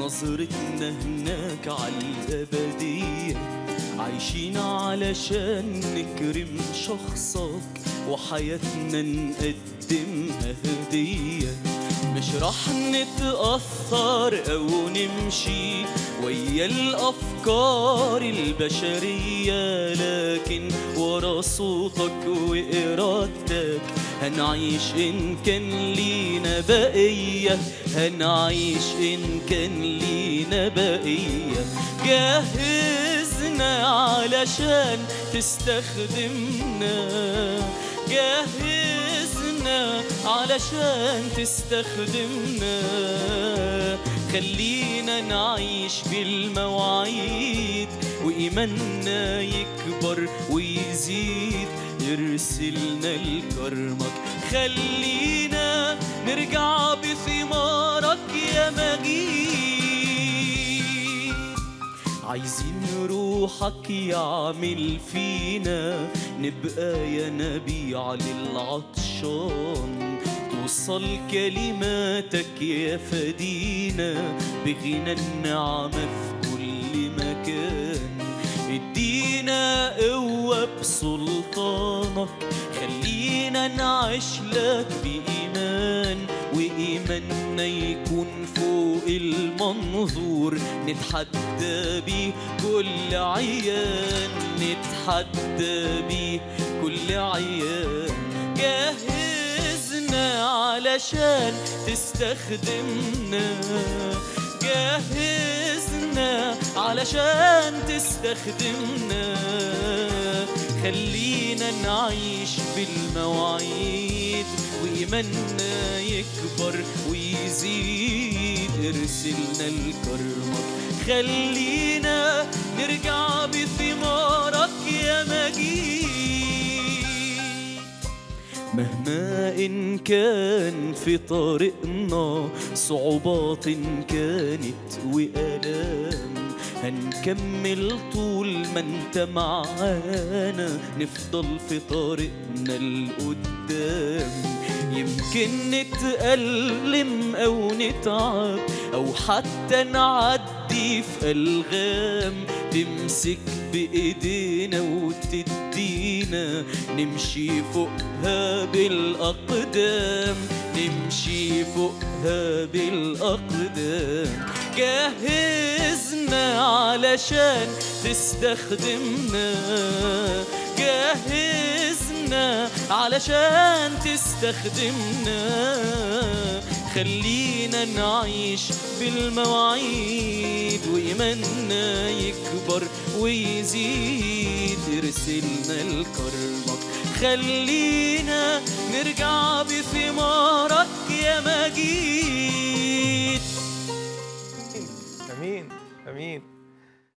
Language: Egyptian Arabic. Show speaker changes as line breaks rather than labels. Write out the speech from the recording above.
نظرتنا هناك على الأبدية عايشين علشان نكرم شخصك وحياتنا نقدمها هدية مش رح نتأثر أو نمشي ويا الأفكار البشرية لكن ورا صوتك وإرادتك هنعيش إن كان لينا بقية هنعيش إن كان لينا بقية جهزنا علشان تستخدمنا جهزنا علشان تستخدمنا خلينا نعيش بالمواعيد وإيماننا يكبر ويزيد ارسلنا لكرمك خلينا نرجع بثمارك يا مجيد عايزين روحك يعمل فينا نبقى ينابيع للعطشان توصل كلماتك يا فدينا بغنى النعمة في كل مكان ادينا قوة بسلطانك خلينا نعيش لك بإيمان وإيماننا يكون فوق المنظور نتحدى بيه كل عيان نتحدى بيه كل عيان جهزنا علشان تستخدمنا جهزنا علشان تستخدمنا خلينا نعيش بالمواعيد وإيماننا يكبر ويزيد ارسلنا لكرمك خلينا نرجع بثمارك يا مجيد مهما إن كان في طريقنا صعوبات إن كانت وآلام هنكمل طول ما انت معانا نفضل في طريقنا لقدام يمكن نتألم أو نتعب أو حتى نعدي في ألغام تمسك بإيدينا وتدينا نمشي فوقها بالأقدام نمشي فوقها بالأقدام جهزنا علشان تستخدمنا جهزنا علشان تستخدمنا خلينا نعيش بالمواعيد وإيماننا يكبر ويزيد ارسلنا لكرمك خلينا نرجع بثمارك يا مجيد
امين امين